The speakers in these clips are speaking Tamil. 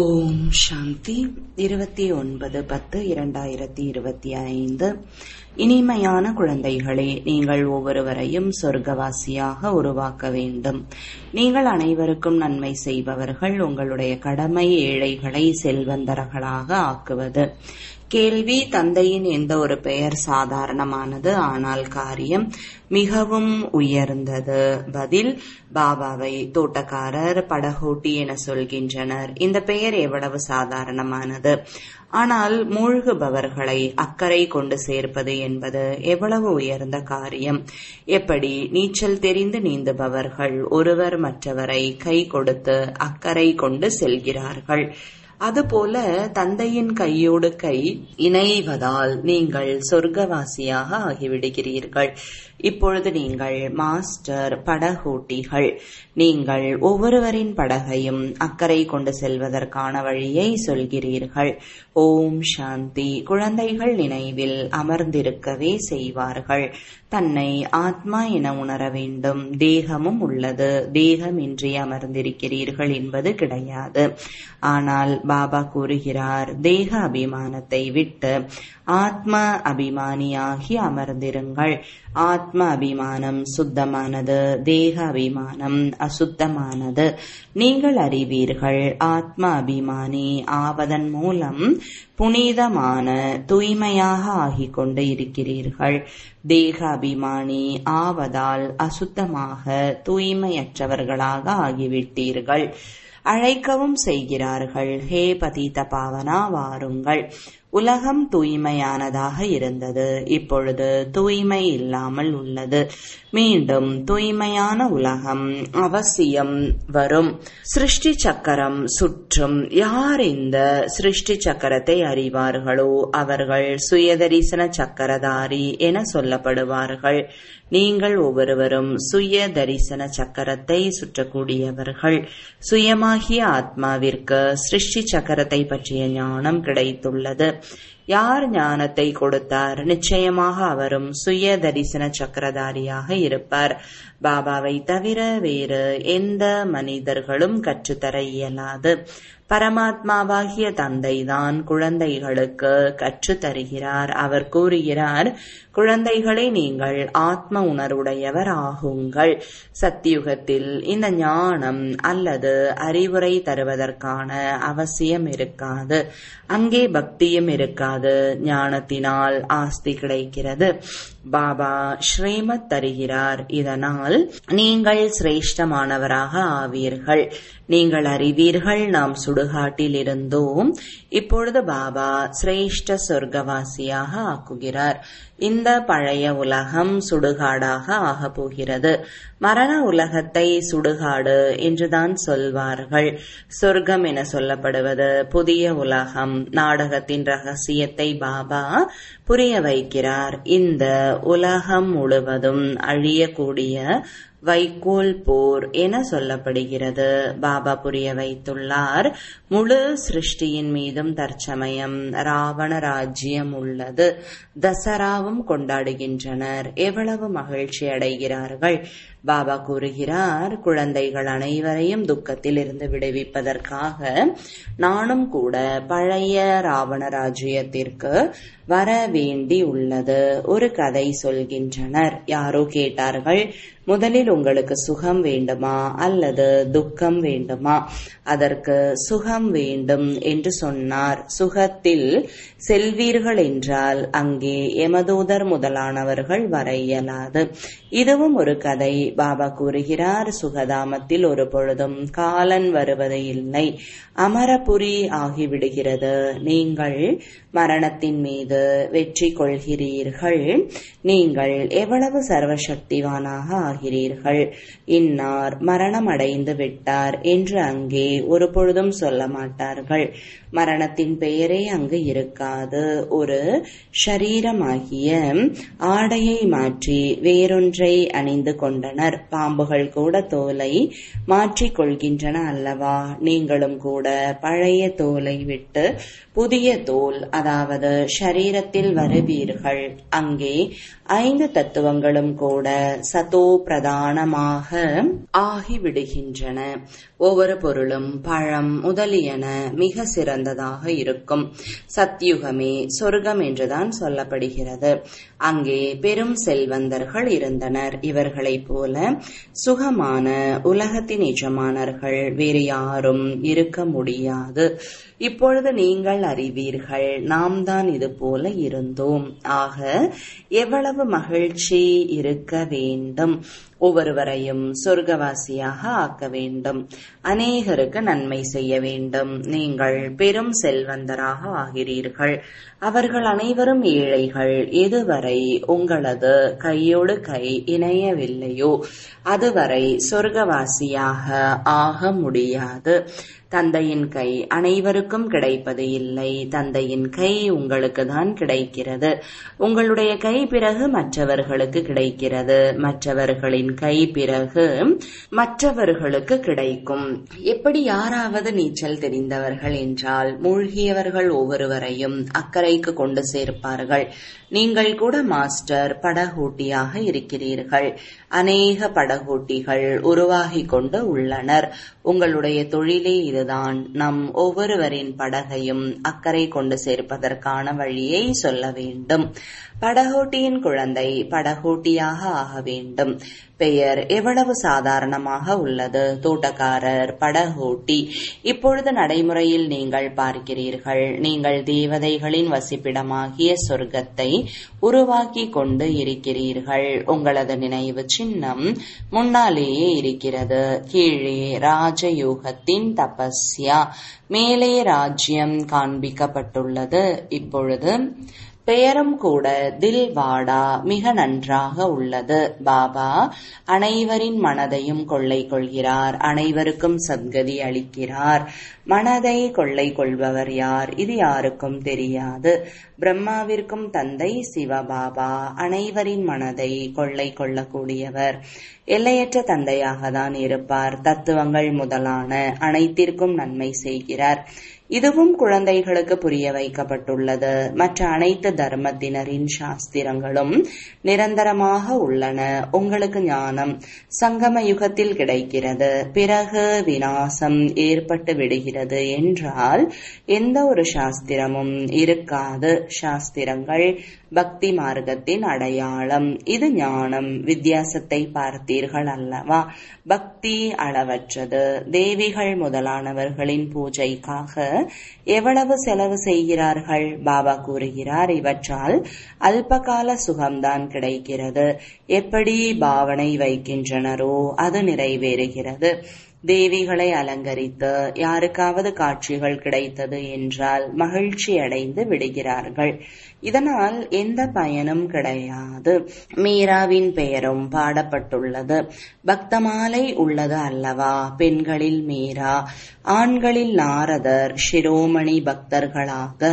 ஓம் சாந்தி இருபத்தி ஒன்பது பத்து இரண்டாயிரத்தி இருபத்தி ஐந்து இனிமையான குழந்தைகளே நீங்கள் ஒவ்வொருவரையும் சொர்க்கவாசியாக உருவாக்க வேண்டும் நீங்கள் அனைவருக்கும் நன்மை செய்பவர்கள் உங்களுடைய கடமை ஏழைகளை செல்வந்தர்களாக ஆக்குவது கேள்வி தந்தையின் எந்த ஒரு பெயர் சாதாரணமானது ஆனால் காரியம் மிகவும் உயர்ந்தது பதில் பாபாவை தோட்டக்காரர் படகோட்டி என சொல்கின்றனர் இந்த பெயர் எவ்வளவு சாதாரணமானது ஆனால் மூழ்குபவர்களை அக்கறை கொண்டு சேர்ப்பது என்பது எவ்வளவு உயர்ந்த காரியம் எப்படி நீச்சல் தெரிந்து நீந்துபவர்கள் ஒருவர் மற்றவரை கை கொடுத்து அக்கறை கொண்டு செல்கிறார்கள் அதுபோல தந்தையின் கையோடு கை இணைவதால் நீங்கள் சொர்க்கவாசியாக ஆகிவிடுகிறீர்கள் இப்பொழுது நீங்கள் மாஸ்டர் படகோட்டிகள் நீங்கள் ஒவ்வொருவரின் படகையும் அக்கறை கொண்டு செல்வதற்கான வழியை சொல்கிறீர்கள் ஓம் சாந்தி குழந்தைகள் நினைவில் அமர்ந்திருக்கவே செய்வார்கள் தன்னை ஆத்மா என உணர வேண்டும் தேகமும் உள்ளது தேகமின்றி அமர்ந்திருக்கிறீர்கள் என்பது கிடையாது ஆனால் பாபா கூறுகிறார் தேக அபிமானத்தை விட்டு ஆத்ம அபிமானியாகி அமர்ந்திருங்கள் ஆத்ம அபிமானம் சுத்தமானது தேக அபிமானம் அசுத்தமானது நீங்கள் அறிவீர்கள் ஆத்ம அபிமானி ஆவதன் மூலம் புனிதமான தூய்மையாக ஆகிக் கொண்டு இருக்கிறீர்கள் தேக அபிமானி ஆவதால் அசுத்தமாக தூய்மையற்றவர்களாக ஆகிவிட்டீர்கள் அழைக்கவும் செய்கிறார்கள் ஹே பதித பாவனா வாருங்கள் உலகம் தூய்மையானதாக இருந்தது இப்பொழுது தூய்மை இல்லாமல் உள்ளது மீண்டும் தூய்மையான உலகம் அவசியம் வரும் சிருஷ்டி சக்கரம் சுற்றும் யார் இந்த சிருஷ்டி சக்கரத்தை அறிவார்களோ அவர்கள் சுயதரிசன சக்கரதாரி என சொல்லப்படுவார்கள் நீங்கள் ஒவ்வொருவரும் சுய தரிசன சக்கரத்தை சுற்றக்கூடியவர்கள் சுயமாகிய ஆத்மாவிற்கு சிருஷ்டி சக்கரத்தை பற்றிய ஞானம் கிடைத்துள்ளது யார் ஞானத்தை கொடுத்தார் நிச்சயமாக அவரும் சுய தரிசன சக்கரதாரியாக இருப்பார் பாபாவை தவிர வேறு எந்த மனிதர்களும் கற்றுத்தர இயலாது பரமாத்மாவாகிய தந்தைதான் குழந்தைகளுக்கு கற்று தருகிறார் அவர் கூறுகிறார் குழந்தைகளை நீங்கள் ஆத்ம உணர்வுடையவர் ஆகுங்கள் சத்தியுகத்தில் இந்த ஞானம் அல்லது அறிவுரை தருவதற்கான அவசியம் இருக்காது அங்கே பக்தியும் இருக்காது ஞானத்தினால் ஆஸ்தி கிடைக்கிறது பாபா ஸ்ரீமத் தருகிறார் இதனால் நீங்கள் சிரேஷ்டமானவராக ஆவீர்கள் நீங்கள் அறிவீர்கள் நாம் சுடுகாட்டில் இருந்தோம் இப்பொழுது பாபா சிரேஷ்ட சொர்க்கவாசியாக ஆக்குகிறார் இந்த பழைய உலகம் சுடுகாடாக ஆகப் போகிறது மரண உலகத்தை சுடுகாடு என்றுதான் சொல்வார்கள் சொர்க்கம் என சொல்லப்படுவது புதிய உலகம் நாடகத்தின் ரகசியத்தை பாபா புரிய வைக்கிறார் இந்த உலகம் முழுவதும் அழியக்கூடிய வைக்கோல் போர் என சொல்லப்படுகிறது பாபா புரிய வைத்துள்ளார் முழு சிருஷ்டியின் மீதும் தற்சமயம் ராவண ராஜ்யம் உள்ளது தசராவும் கொண்டாடுகின்றனர் எவ்வளவு மகிழ்ச்சி அடைகிறார்கள் பாபா கூறுகிறார் குழந்தைகள் அனைவரையும் துக்கத்தில் இருந்து விடுவிப்பதற்காக நானும் கூட பழைய ராவண ராஜ்யத்திற்கு வர வேண்டி உள்ளது ஒரு கதை சொல்கின்றனர் யாரோ கேட்டார்கள் முதலில் உங்களுக்கு சுகம் வேண்டுமா அல்லது துக்கம் வேண்டுமா அதற்கு சுகம் வேண்டும் என்று சொன்னார் சுகத்தில் செல்வீர்கள் என்றால் அங்கே எமதூதர் முதலானவர்கள் வர இயலாது இதுவும் ஒரு கதை பாபா கூறுகிறார் சுகதாமத்தில் ஒரு பொழுதும் காலன் வருவது இல்லை அமரபுரி ஆகிவிடுகிறது நீங்கள் மரணத்தின் மீது வெற்றி கொள்கிறீர்கள் நீங்கள் எவ்வளவு சர்வசக்திவானாக ஆகிறீர்கள் இன்னார் மரணம் அடைந்து விட்டார் என்று அங்கே ஒரு பொழுதும் சொல்ல மாட்டார்கள் மரணத்தின் பெயரே அங்கு இருக்காது ஒரு ஷரீரமாகிய ஆடையை மாற்றி வேறொன்றை அணிந்து கொண்டனர் உள்ளனர் பாம்புகள் கூட தோலை மாற்றிக் கொள்கின்றன அல்லவா நீங்களும் கூட பழைய தோலை விட்டு புதிய தோல் அதாவது ஷரீரத்தில் வருவீர்கள் அங்கே ஐந்து தத்துவங்களும் கூட சதோ பிரதானமாக ஆகிவிடுகின்றன ஒவ்வொரு பொருளும் பழம் முதலியன மிக சிறந்ததாக இருக்கும் சத்யுகமே சொர்க்கம் என்றுதான் சொல்லப்படுகிறது அங்கே பெரும் செல்வந்தர்கள் இருந்தனர் இவர்களைப் போல சுகமான உலகத்தின் எஜமானர்கள் வேறு யாரும் இருக்க முடியாது இப்பொழுது நீங்கள் அறிவீர்கள் நாம் தான் இது போல இருந்தோம் ஆக எவ்வளவு மகிழ்ச்சி இருக்க வேண்டும் ஒவ்வொருவரையும் சொர்க்கவாசியாக ஆக்க வேண்டும் அநேகருக்கு நன்மை செய்ய வேண்டும் நீங்கள் பெரும் செல்வந்தராக ஆகிறீர்கள் அவர்கள் அனைவரும் ஏழைகள் எதுவரை உங்களது கையோடு கை இணையவில்லையோ அதுவரை சொர்க்கவாசியாக ஆக முடியாது தந்தையின் கை அனைவருக்கும் கிடைப்பது இல்லை தந்தையின் கை உங்களுக்கு தான் கிடைக்கிறது உங்களுடைய கை பிறகு மற்றவர்களுக்கு கிடைக்கிறது மற்றவர்களின் கை பிறகு மற்றவர்களுக்கு கிடைக்கும் எப்படி யாராவது நீச்சல் தெரிந்தவர்கள் என்றால் மூழ்கியவர்கள் ஒவ்வொருவரையும் அக்கறைக்கு கொண்டு சேர்ப்பார்கள் நீங்கள் கூட மாஸ்டர் படகோட்டியாக இருக்கிறீர்கள் அநேக படகோட்டிகள் உருவாகி கொண்டு உள்ளனர் உங்களுடைய தொழிலே இதுதான் நம் ஒவ்வொருவரின் படகையும் அக்கறை கொண்டு சேர்ப்பதற்கான வழியை சொல்ல வேண்டும் படகோட்டியின் குழந்தை படகோட்டியாக ஆக வேண்டும் பெயர் எவ்வளவு சாதாரணமாக உள்ளது தோட்டக்காரர் படகோட்டி இப்பொழுது நடைமுறையில் நீங்கள் பார்க்கிறீர்கள் நீங்கள் தேவதைகளின் வசிப்பிடமாகிய சொர்க்கத்தை உருவாக்கி கொண்டு இருக்கிறீர்கள் உங்களது நினைவு சின்னம் முன்னாலேயே இருக்கிறது கீழே ராஜயோகத்தின் தபஸ்யா மேலே ராஜ்யம் காண்பிக்கப்பட்டுள்ளது இப்பொழுது பெயரும் கூட தில்வாடா மிக நன்றாக உள்ளது பாபா அனைவரின் மனதையும் கொள்ளை கொள்கிறார் அனைவருக்கும் சத்கதி அளிக்கிறார் மனதை கொள்ளை கொள்பவர் யார் இது யாருக்கும் தெரியாது பிரம்மாவிற்கும் தந்தை சிவபாபா அனைவரின் மனதை கொள்ளை கொள்ளக்கூடியவர் எல்லையற்ற தந்தையாக தான் இருப்பார் தத்துவங்கள் முதலான அனைத்திற்கும் நன்மை செய்கிறார் இதுவும் குழந்தைகளுக்கு புரிய வைக்கப்பட்டுள்ளது மற்ற அனைத்து தர்மத்தினரின் சாஸ்திரங்களும் நிரந்தரமாக உள்ளன உங்களுக்கு ஞானம் சங்கம யுகத்தில் கிடைக்கிறது பிறகு வினாசம் ஏற்பட்டு விடுகிறது என்றால் எந்த ஒரு சாஸ்திரமும் இருக்காது சாஸ்திரங்கள் பக்தி மார்க்கத்தின் அடையாளம் இது ஞானம் வித்தியாசத்தை பார்த்தீர்கள் அல்லவா பக்தி அளவற்றது தேவிகள் முதலானவர்களின் பூஜைக்காக எவ்வளவு செலவு செய்கிறார்கள் பாபா கூறுகிறார் இவற்றால் அல்பகால சுகம்தான் கிடைக்கிறது எப்படி பாவனை வைக்கின்றனரோ அது நிறைவேறுகிறது தேவிகளை அலங்கரித்து யாருக்காவது காட்சிகள் கிடைத்தது என்றால் மகிழ்ச்சி அடைந்து விடுகிறார்கள் இதனால் எந்த பயனும் கிடையாது மீராவின் பெயரும் பாடப்பட்டுள்ளது பக்தமாலை உள்ளது அல்லவா பெண்களில் மீரா ஆண்களில் நாரதர் சிரோமணி பக்தர்களாக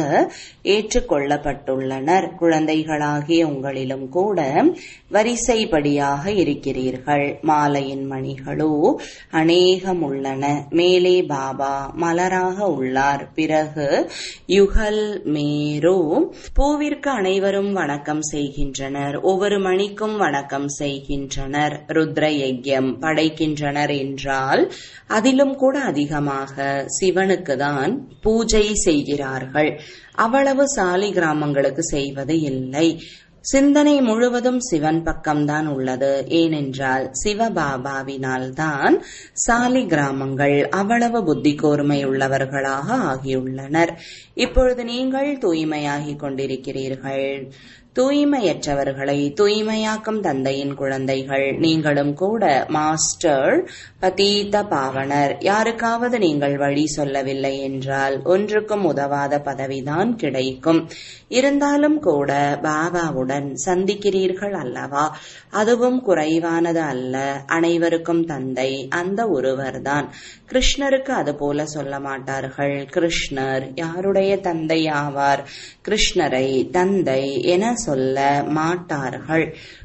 ஏற்றுக்கொள்ளப்பட்டுள்ளனர் குழந்தைகளாகிய உங்களிலும் கூட வரிசைப்படியாக இருக்கிறீர்கள் மாலையின் மணிகளோ அநேகம் உள்ளன மேலே பாபா மலராக உள்ளார் பிறகு யுகல் மேரோ பூவிற்கு அனைவரும் வணக்கம் செய்கின்றனர் ஒவ்வொரு மணிக்கும் வணக்கம் செய்கின்றனர் ருத்ர யஜ்யம் படைக்கின்றனர் என்றால் அதிலும் கூட அதிகமாக சிவனுக்கு தான் பூஜை செய்கிறார்கள் அவ்வளவு சாலி கிராமங்களுக்கு செய்வது இல்லை சிந்தனை முழுவதும் சிவன் பக்கம்தான் உள்ளது ஏனென்றால் சிவபாபாவினால் தான் சாலி கிராமங்கள் அவ்வளவு புத்தி கூர்மை உள்ளவர்களாக ஆகியுள்ளனர் இப்பொழுது நீங்கள் தூய்மையாகிக் கொண்டிருக்கிறீர்கள் தூய்மையற்றவர்களை தூய்மையாக்கும் தந்தையின் குழந்தைகள் நீங்களும் கூட மாஸ்டர் பதீத பாவனர் யாருக்காவது நீங்கள் வழி சொல்லவில்லை என்றால் ஒன்றுக்கும் உதவாத பதவிதான் கிடைக்கும் இருந்தாலும் கூட பாபாவுடன் சந்திக்கிறீர்கள் அல்லவா அதுவும் குறைவானது அல்ல அனைவருக்கும் தந்தை அந்த ஒருவர்தான் கிருஷ்ணருக்கு அது போல சொல்ல மாட்டார்கள் கிருஷ்ணர் யாருடைய தந்தை ஆவார் கிருஷ்ணரை தந்தை என சொல்ல மாட்டார்கள்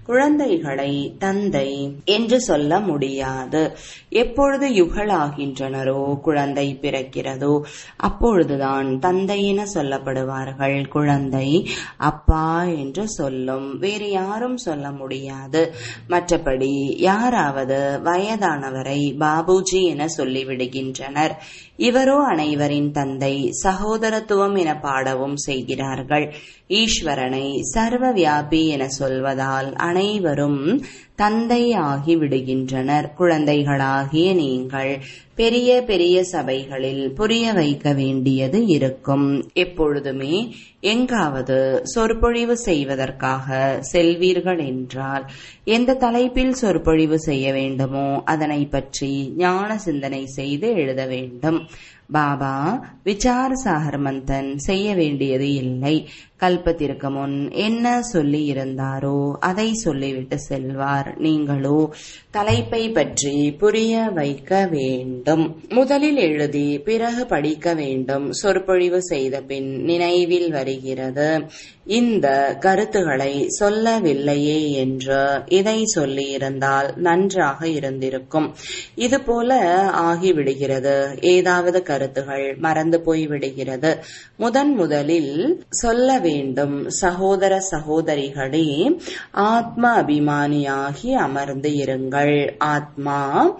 குழந்தைகளை தந்தை என்று சொல்ல முடியாது எப்பொழுது யுகளாகின்றனரோ குழந்தை பிறக்கிறதோ அப்பொழுதுதான் தந்தை என சொல்லப்படுவார்கள் குழந்தை அப்பா என்று சொல்லும் வேறு யாரும் சொல்ல முடியாது மற்றபடி யாராவது வயதானவரை பாபுஜி என சொல்லிவிடுகின்றனர் இவரோ அனைவரின் தந்தை சகோதரத்துவம் என பாடவும் செய்கிறார்கள் ஈஸ்வரனை சர்வ வியாபி என சொல்வதால் அனைவரும் தந்தை ஆகி விடுகின்றனர் குழந்தைகளாகிய நீங்கள் பெரிய பெரிய சபைகளில் புரிய வைக்க வேண்டியது இருக்கும் எப்பொழுதுமே எங்காவது சொற்பொழிவு செய்வதற்காக செல்வீர்கள் என்றால் எந்த தலைப்பில் சொற்பொழிவு செய்ய வேண்டுமோ அதனை பற்றி ஞான சிந்தனை செய்து எழுத வேண்டும் பாபா விசார் சாகர் மந்தன் செய்ய வேண்டியது இல்லை கல்பத்திற்கு முன் என்ன சொல்லி இருந்தாரோ அதை சொல்லிவிட்டு செல்வார் நீங்களோ தலைப்பை பற்றி புரிய வைக்க வேண்டும் முதலில் எழுதி பிறகு படிக்க வேண்டும் சொற்பொழிவு செய்த பின் நினைவில் வருகிறது இந்த கருத்துக்களை சொல்லவில்லையே என்று இதை சொல்லியிருந்தால் நன்றாக இருந்திருக்கும் இதுபோல ஆகிவிடுகிறது ஏதாவது கருத்துகள் மறந்து போய்விடுகிறது முதன் முதலில் சொல்ல வேண்டும் சகோதர சகோதரிகளே ஆத்ம அபிமானியாகி அமர்ந்து இருங்கள் ஆத்மா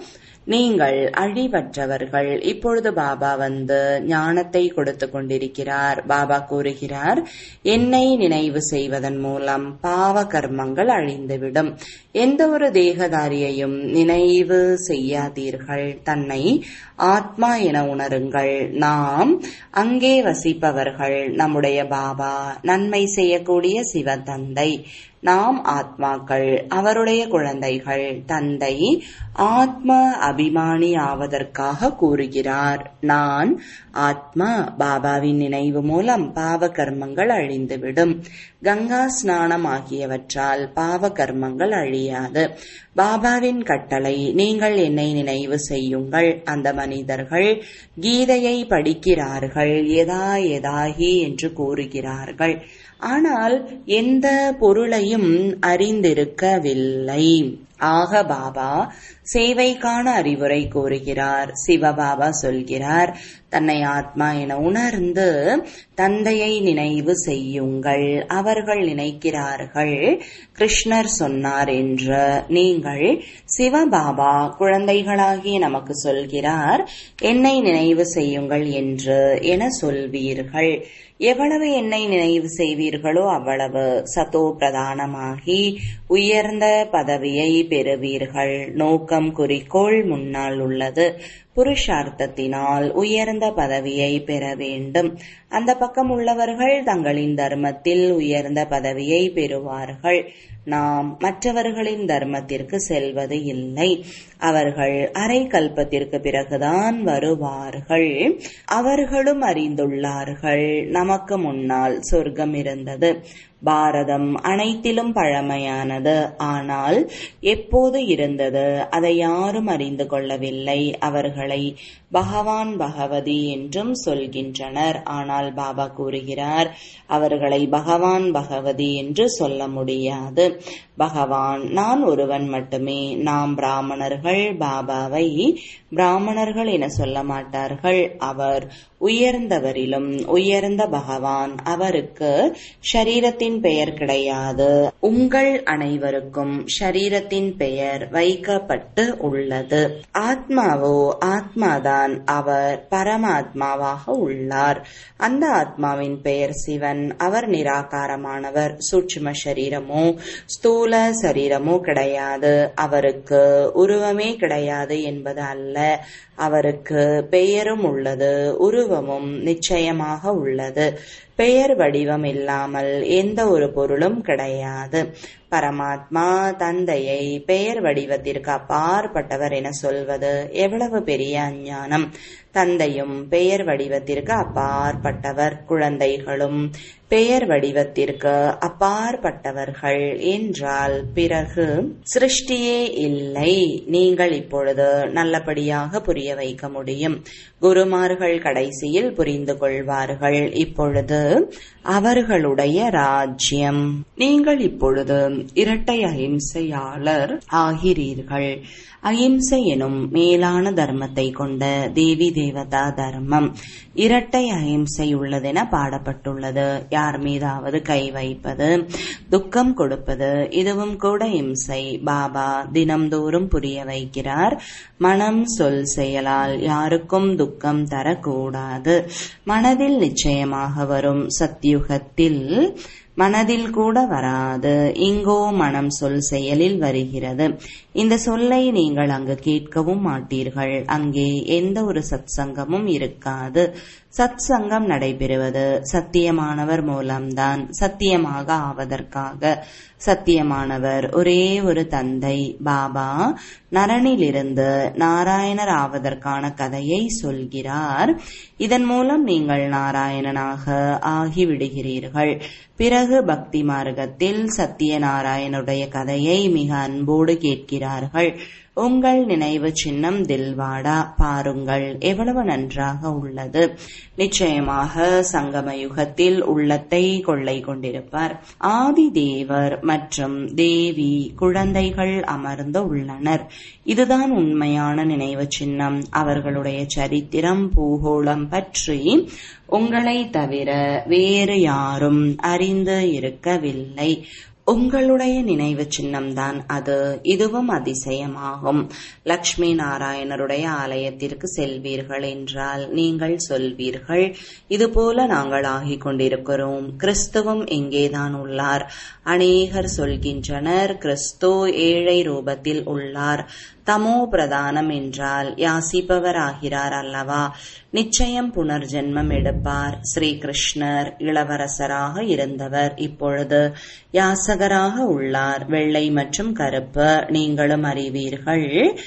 நீங்கள் அழிவற்றவர்கள் இப்பொழுது பாபா வந்து ஞானத்தை கொடுத்து கொண்டிருக்கிறார் பாபா கூறுகிறார் என்னை நினைவு செய்வதன் மூலம் பாவ கர்மங்கள் அழிந்துவிடும் எந்த ஒரு தேகதாரியையும் நினைவு செய்யாதீர்கள் தன்னை ஆத்மா என உணருங்கள் நாம் அங்கே வசிப்பவர்கள் நம்முடைய பாபா நன்மை செய்யக்கூடிய சிவதந்தை நாம் ஆத்மாக்கள் அவருடைய குழந்தைகள் தந்தை ஆத்ம அபிமானி ஆவதற்காக கூறுகிறார் நான் ஆத்மா பாபாவின் நினைவு மூலம் பாவ கர்மங்கள் அழிந்துவிடும் கங்கா ஸ்நானம் ஆகியவற்றால் பாவ கர்மங்கள் அழியாது பாபாவின் கட்டளை நீங்கள் என்னை நினைவு செய்யுங்கள் அந்த மனிதர்கள் கீதையை படிக்கிறார்கள் எதா எதாகி என்று கூறுகிறார்கள் ஆனால் எந்த பொருளையும் அறிந்திருக்கவில்லை ஆக பாபா சேவைக்கான அறிவுரை கூறுகிறார் சிவபாபா சொல்கிறார் தன்னை ஆத்மா என உணர்ந்து தந்தையை நினைவு செய்யுங்கள் அவர்கள் நினைக்கிறார்கள் கிருஷ்ணர் சொன்னார் என்று நீங்கள் சிவபாபா குழந்தைகளாகி நமக்கு சொல்கிறார் என்னை நினைவு செய்யுங்கள் என்று என சொல்வீர்கள் எவ்வளவு என்னை நினைவு செய்வீர்களோ அவ்வளவு சதோ பிரதானமாகி உயர்ந்த பதவியை பெறுவீர்கள் நோக்கம் குறிக்கோள் முன்னால் உள்ளது புருஷார்த்தத்தினால் உயர்ந்த பதவியை பெற வேண்டும் அந்த பக்கம் உள்ளவர்கள் தங்களின் தர்மத்தில் உயர்ந்த பதவியை பெறுவார்கள் நாம் மற்றவர்களின் தர்மத்திற்கு செல்வது இல்லை அவர்கள் அரை கல்பத்திற்கு பிறகுதான் வருவார்கள் அவர்களும் அறிந்துள்ளார்கள் நமக்கு முன்னால் சொர்க்கம் இருந்தது பாரதம் அனைத்திலும் பழமையானது ஆனால் எப்போது இருந்தது அதை யாரும் அறிந்து கொள்ளவில்லை அவர்களை பகவான் பகவதி என்றும் சொல்கின்றனர் ஆனால் பாபா கூறுகிறார் அவர்களை பகவான் பகவதி என்று சொல்ல முடியாது பகவான் நான் ஒருவன் மட்டுமே நாம் பிராமணர்கள் பாபாவை பிராமணர்கள் என சொல்ல மாட்டார்கள் அவர் உயர்ந்தவரிலும் உயர்ந்த பகவான் அவருக்கு ஷரீரத்தின் பெயர் கிடையாது உங்கள் அனைவருக்கும் ஷரீரத்தின் பெயர் வைக்கப்பட்டு உள்ளது ஆத்மாவோ ஆத்மாதான் அவர் பரமாத்மாவாக உள்ளார் அந்த ஆத்மாவின் பெயர் சிவன் அவர் நிராகாரமானவர் சூட்சும சரீரமோ ஸ்தூல சரீரமோ கிடையாது அவருக்கு உருவமே கிடையாது என்பது அல்ல அவருக்கு பெயரும் உள்ளது உருவமும் நிச்சயமாக உள்ளது பெயர் வடிவம் இல்லாமல் எந்த ஒரு பொருளும் கிடையாது பரமாத்மா தந்தையை பெயர் வடிவத்திற்கு அப்பாற்பட்டவர் என சொல்வது எவ்வளவு பெரிய அஞ்ஞானம் தந்தையும் பெயர் வடிவத்திற்கு அப்பாற்பட்டவர் குழந்தைகளும் பெயர் வடிவத்திற்கு அப்பாற்பட்டவர்கள் என்றால் பிறகு சிருஷ்டியே இல்லை நீங்கள் இப்பொழுது நல்லபடியாக புரிந்து புரிய வைக்க முடியும் குருமார்கள் கடைசியில் புரிந்து கொள்வார்கள் இப்பொழுது அவர்களுடைய ராஜ்யம் நீங்கள் இப்பொழுது இரட்டை அஹிம்சையாளர் ஆகிறீர்கள் அஹிம்சை எனும் மேலான தர்மத்தை கொண்ட தேவி தேவதா தர்மம் இரட்டை அஹிம்சை உள்ளதென பாடப்பட்டுள்ளது யார் மீதாவது கை வைப்பது துக்கம் கொடுப்பது இதுவும் கூட இம்சை பாபா தினம்தோறும் புரிய வைக்கிறார் மனம் சொல் செயலால் யாருக்கும் துக்கம் தரக்கூடாது மனதில் நிச்சயமாக வரும் சத்யுகத்தில் மனதில் கூட வராது இங்கோ மனம் சொல் செயலில் வருகிறது இந்த சொல்லை நீங்கள் அங்கு கேட்கவும் மாட்டீர்கள் அங்கே எந்த ஒரு சத் சங்கமும் இருக்காது சத் சங்கம் நடைபெறுவது சத்தியமானவர் மூலம்தான் சத்தியமாக ஆவதற்காக சத்தியமானவர் ஒரே ஒரு தந்தை பாபா நரனிலிருந்து நாராயணர் ஆவதற்கான கதையை சொல்கிறார் இதன் மூலம் நீங்கள் நாராயணனாக ஆகிவிடுகிறீர்கள் பிறகு பக்தி மார்க்கத்தில் சத்தியநாராயணுடைய கதையை மிக அன்போடு கேட்கிறார்கள் உங்கள் நினைவு சின்னம் தில்வாடா பாருங்கள் எவ்வளவு நன்றாக உள்ளது நிச்சயமாக சங்கம யுகத்தில் உள்ளத்தை கொள்ளை கொண்டிருப்பார் ஆதி தேவர் மற்றும் தேவி குழந்தைகள் அமர்ந்து உள்ளனர் இதுதான் உண்மையான நினைவு சின்னம் அவர்களுடைய சரித்திரம் பூகோளம் பற்றி உங்களை தவிர வேறு யாரும் அறிந்து இருக்கவில்லை உங்களுடைய நினைவு சின்னம்தான் அது இதுவும் அதிசயமாகும் லக்ஷ்மி நாராயணருடைய ஆலயத்திற்கு செல்வீர்கள் என்றால் நீங்கள் சொல்வீர்கள் இதுபோல நாங்கள் ஆகிக் கொண்டிருக்கிறோம் கிறிஸ்துவும் இங்கேதான் உள்ளார் அநேகர் சொல்கின்றனர் கிறிஸ்து ஏழை ரூபத்தில் உள்ளார் தமோ பிரதானம் என்றால் யாசிப்பவர் ஆகிறார் அல்லவா நிச்சயம் புனர்ஜென்மம் எடுப்பார் ஸ்ரீ கிருஷ்ணர் இளவரசராக இருந்தவர் இப்பொழுது யாசகராக உள்ளார் வெள்ளை மற்றும் கருப்பு நீங்களும் அறிவீர்கள்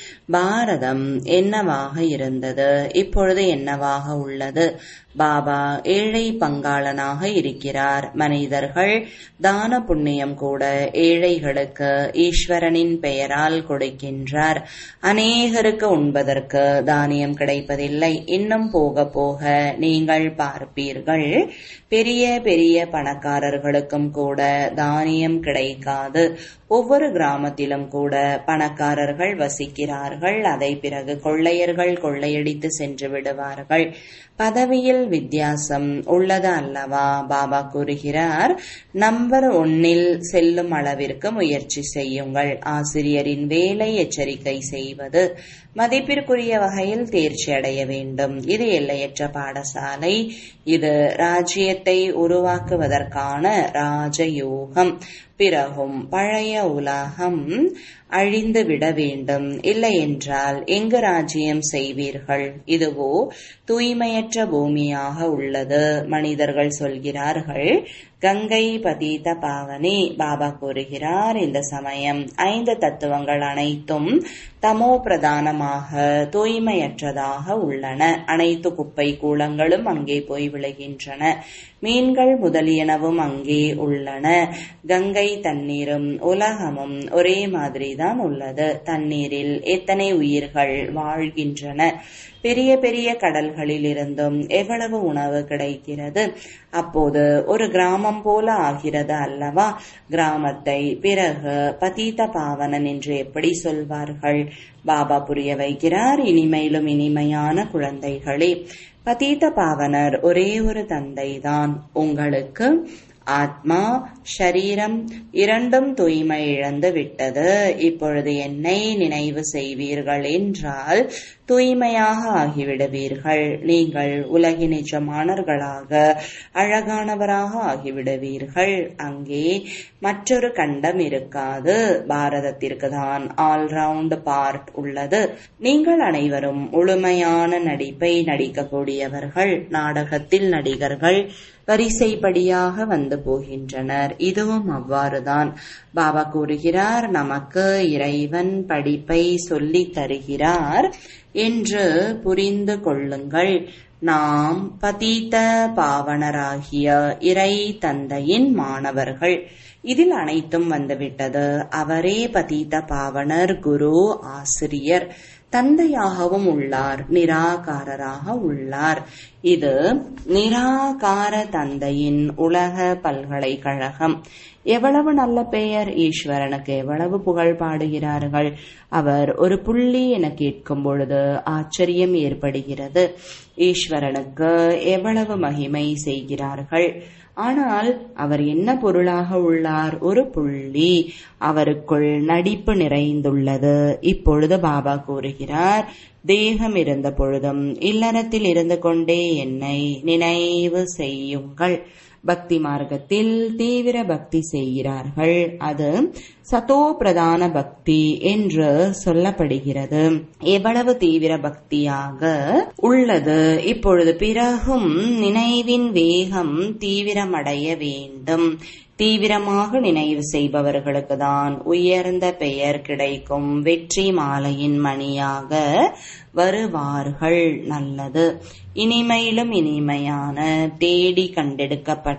பாரதம் என்னவாக இருந்தது இப்பொழுது என்னவாக உள்ளது பாபா ஏழை பங்காளனாக இருக்கிறார் மனிதர்கள் தான புண்ணியம் கூட ஏழைகளுக்கு ஈஸ்வரனின் பெயரால் கொடுக்கின்றார் அநேகருக்கு உண்பதற்கு தானியம் கிடைப்பதில்லை இன்னும் போக போக நீங்கள் பார்ப்பீர்கள் பெரிய பெரிய பணக்காரர்களுக்கும் கூட தானியம் கிடைக்காது ஒவ்வொரு கிராமத்திலும் கூட பணக்காரர்கள் வசிக்கிறார்கள் அதை பிறகு கொள்ளையர்கள் கொள்ளையடித்து சென்று விடுவார்கள் பதவியில் வித்தியாசம் உள்ளது அல்லவா பாபா கூறுகிறார் நம்பர் ஒன்னில் செல்லும் அளவிற்கு முயற்சி செய்யுங்கள் ஆசிரியரின் வேலை எச்சரிக்கை செய்வது மதிப்பிற்குரிய வகையில் தேர்ச்சி அடைய வேண்டும் இது எல்லையற்ற பாடசாலை இது ராஜ்யத்தை உருவாக்குவதற்கான ராஜயோகம் பிறகும் பழைய உலகம் அழிந்து விட வேண்டும் இல்லை என்றால் எங்கு ராஜ்யம் செய்வீர்கள் இதுவோ தூய்மையற்ற பூமியாக உள்ளது மனிதர்கள் சொல்கிறார்கள் கங்கை பதீத பாவனி பாபா கூறுகிறார் இந்த சமயம் ஐந்து தத்துவங்கள் அனைத்தும் தமோ பிரதானமாக தூய்மையற்றதாக உள்ளன அனைத்து குப்பை கூலங்களும் அங்கே போய் விழுகின்றன மீன்கள் முதலியனவும் அங்கே உள்ளன கங்கை தண்ணீரும் உலகமும் ஒரே மாதிரிதான் உள்ளது தண்ணீரில் எத்தனை உயிர்கள் வாழ்கின்றன பெரிய பெரிய கடல்களில் இருந்தும் எவ்வளவு உணவு கிடைக்கிறது அப்போது ஒரு கிராமம் போல ஆகிறது அல்லவா கிராமத்தை பிறகு பதீத பாவனன் என்று எப்படி சொல்வார்கள் பாபா புரிய வைக்கிறார் இனிமையிலும் இனிமையான குழந்தைகளே பதீத பாவனர் ஒரே ஒரு தந்தைதான் உங்களுக்கு ஆத்மா ஷரீரம் இரண்டும் தூய்மை இழந்து விட்டது இப்பொழுது என்னை நினைவு செய்வீர்கள் என்றால் தூய்மையாக ஆகிவிடுவீர்கள் நீங்கள் உலகின் நிஜமானவர்களாக அழகானவராக ஆகிவிடுவீர்கள் அங்கே மற்றொரு கண்டம் இருக்காது பாரதத்திற்கு தான் ஆல்ரவுண்ட் பார்ட் உள்ளது நீங்கள் அனைவரும் முழுமையான நடிப்பை நடிக்கக்கூடியவர்கள் நாடகத்தில் நடிகர்கள் வரிசைப்படியாக வந்து போகின்றனர் இதுவும் அவ்வாறுதான் பாபா கூறுகிறார் நமக்கு இறைவன் படிப்பை சொல்லித் தருகிறார் என்று புரிந்து கொள்ளுங்கள் நாம் பதீத பாவனராகிய இறை தந்தையின் மாணவர்கள் இதில் அனைத்தும் வந்துவிட்டது அவரே பதீத பாவனர் குரு ஆசிரியர் தந்தையாகவும் உள்ளார் நிராகாரராக உள்ளார் இது நிராகார தந்தையின் உலக பல்கலைக்கழகம் எவ்வளவு நல்ல பெயர் ஈஸ்வரனுக்கு எவ்வளவு புகழ் பாடுகிறார்கள் அவர் ஒரு புள்ளி என கேட்கும் பொழுது ஆச்சரியம் ஏற்படுகிறது ஈஸ்வரனுக்கு எவ்வளவு மகிமை செய்கிறார்கள் ஆனால் அவர் என்ன பொருளாக உள்ளார் ஒரு புள்ளி அவருக்குள் நடிப்பு நிறைந்துள்ளது இப்பொழுது பாபா கூறுகிறார் தேகம் இருந்த பொழுதும் இல்லறத்தில் இருந்து கொண்டே என்னை நினைவு செய்யுங்கள் பக்தி மார்க்கத்தில் தீவிர பக்தி செய்கிறார்கள் அது சதோ பிரதான பக்தி என்று சொல்லப்படுகிறது எவ்வளவு தீவிர பக்தியாக உள்ளது இப்பொழுது பிறகும் நினைவின் வேகம் தீவிரமடைய வேண்டும் தீவிரமாக நினைவு செய்பவர்களுக்கு தான் உயர்ந்த பெயர் கிடைக்கும் வெற்றி மாலையின் மணியாக வருவார்கள் நல்லது இனிமையிலும் இனிமையான தேடி கண்டெடுக்கப்பட்ட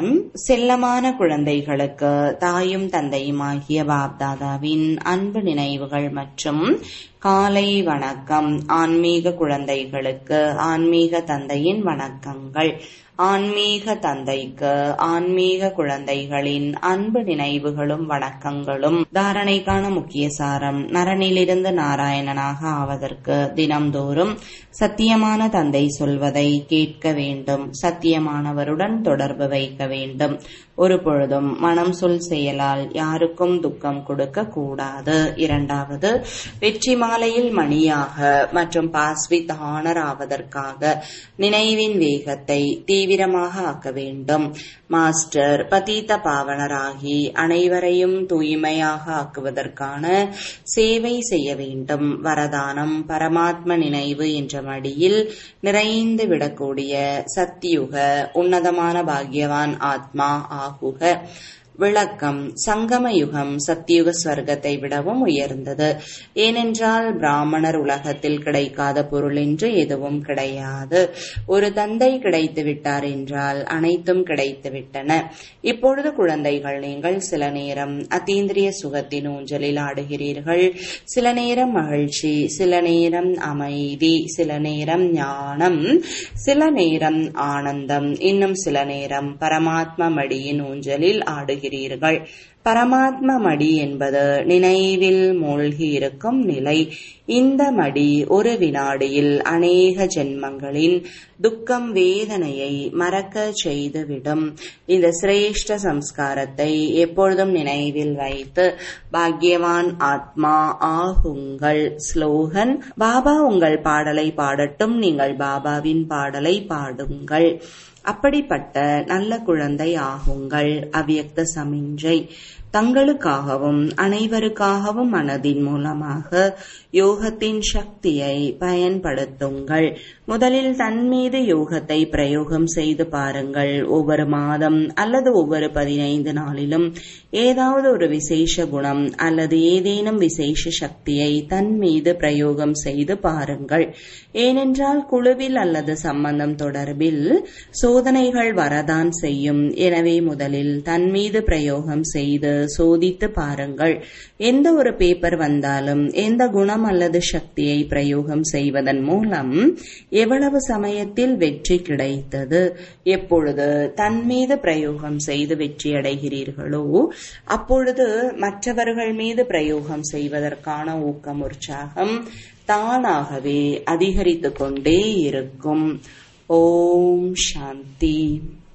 செல்லமான குழந்தைகளுக்கு தாயும் தந்தையுமாகிய பாப்தாதாவின் அன்பு நினைவுகள் மற்றும் காலை வணக்கம் ஆன்மீக குழந்தைகளுக்கு ஆன்மீக தந்தையின் வணக்கங்கள் ஆன்மீக தந்தைக்கு ஆன்மீக குழந்தைகளின் அன்பு நினைவுகளும் வணக்கங்களும் தாரணைக்கான முக்கிய சாரம் நரனிலிருந்து நாராயணனாக ஆவதற்கு தினம்தோறும் சத்தியமான தந்தை சொல்வதை கேட்க வேண்டும் சத்தியமானவருடன் தொடர்பு வைக்க வேண்டும் ஒரு பொழுதும் மனம் சொல் செயலால் யாருக்கும் துக்கம் கொடுக்க கூடாது இரண்டாவது வெற்றி மாலையில் மணியாக மற்றும் பாஸ்வித் ஆனர் ஆவதற்காக நினைவின் வேகத்தை தீவிரமாக ஆக்க வேண்டும் மாஸ்டர் பதீத பாவனராகி அனைவரையும் தூய்மையாக ஆக்குவதற்கான சேவை செய்ய வேண்டும் வரதானம் பரமாத்ம நினைவு என்ற மடியில் நிறைந்து விடக்கூடிய சத்தியுக உன்னதமான பாக்யவான் ஆத்மா ஆகுக விளக்கம் சங்கம யுகம் சத்தியுக ஸ்வர்க்கத்தை விடவும் உயர்ந்தது ஏனென்றால் பிராமணர் உலகத்தில் கிடைக்காத பொருள் என்று எதுவும் கிடையாது ஒரு தந்தை கிடைத்து விட்டார் என்றால் அனைத்தும் கிடைத்து விட்டன இப்பொழுது குழந்தைகள் நீங்கள் சில நேரம் அத்தீந்திரிய சுகத்தின் ஊஞ்சலில் ஆடுகிறீர்கள் சில நேரம் மகிழ்ச்சி சில நேரம் அமைதி சில நேரம் ஞானம் சில நேரம் ஆனந்தம் இன்னும் சில நேரம் பரமாத்ம மடியின் ஊஞ்சலில் ஆடுகிறீர்கள் இருக்கிறீர்கள் பரமாத்ம மடி என்பது நினைவில் மூழ்கி இருக்கும் நிலை இந்த மடி ஒரு வினாடியில் அநேக ஜென்மங்களின் துக்கம் வேதனையை மறக்க செய்துவிடும் இந்த சிரேஷ்ட சம்ஸ்காரத்தை எப்பொழுதும் நினைவில் வைத்து பாக்யவான் ஆத்மா ஆகுங்கள் ஸ்லோகன் பாபா உங்கள் பாடலை பாடட்டும் நீங்கள் பாபாவின் பாடலை பாடுங்கள் அப்படிப்பட்ட நல்ல குழந்தை ஆகுங்கள் அவ்யக்த சமிஞ்சை தங்களுக்காகவும் அனைவருக்காகவும் மனதின் மூலமாக யோகத்தின் சக்தியை பயன்படுத்துங்கள் முதலில் தன் மீது யோகத்தை பிரயோகம் செய்து பாருங்கள் ஒவ்வொரு மாதம் அல்லது ஒவ்வொரு பதினைந்து நாளிலும் ஏதாவது ஒரு விசேஷ குணம் அல்லது ஏதேனும் விசேஷ சக்தியை தன் மீது பிரயோகம் செய்து பாருங்கள் ஏனென்றால் குழுவில் அல்லது சம்பந்தம் தொடர்பில் சோதனைகள் வரதான் செய்யும் எனவே முதலில் தன் மீது பிரயோகம் செய்து சோதித்து பாருங்கள் எந்த ஒரு பேப்பர் வந்தாலும் எந்த குணம் அல்லது சக்தியை பிரயோகம் செய்வதன் மூலம் எவ்வளவு சமயத்தில் வெற்றி கிடைத்தது எப்பொழுது தன் மீது பிரயோகம் செய்து வெற்றி அடைகிறீர்களோ அப்பொழுது மற்றவர்கள் மீது பிரயோகம் செய்வதற்கான ஊக்கம் உற்சாகம் தானாகவே அதிகரித்து கொண்டே இருக்கும் ஓம் சாந்தி